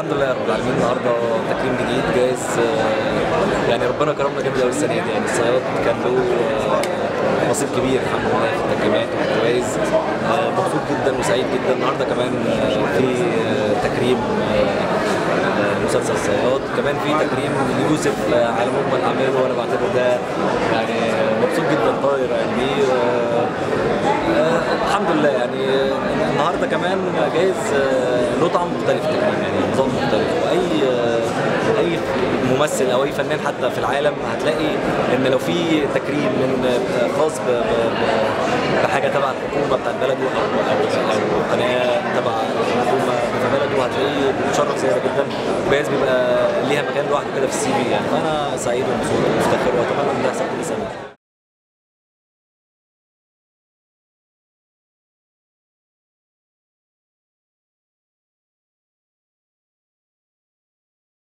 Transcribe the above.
الحمد لله رب العالمين النهارده تكريم جديد جايز آه، يعني ربنا كرمنا جامد قوي السنه دي يعني الصياد كان له آه، نصيب كبير الحمد لله في التكريمات والجوائز آه، مبسوط جدا وسعيد جدا النهارده كمان آه، في آه، تكريم آه، آه، مسلسل الصياد كمان في تكريم ليوسف آه، على مجمل الاعمال وانا بعتبر ده يعني مبسوط جدا طاير يعني بيه آه، آه، الحمد لله يعني آه، النهارده كمان جايز آه، له طعم مختلف تقريبا يعني نظام مختلف واي آه، اي ممثل او اي فنان حتى في العالم هتلاقي ان لو في تكريم من آه، خاص ب- ب- ب- بحاجه تبع الحكومه بتاعت بلده او او او قناه تبع الحكومه في بلده هتلاقيه بيتشرف زياده جدا جايز بيبقى ليها مكان لوحده كده في السي في يعني فانا سعيد ومبسوط ومفتخر واتمنى ان ده يحصل كل سنه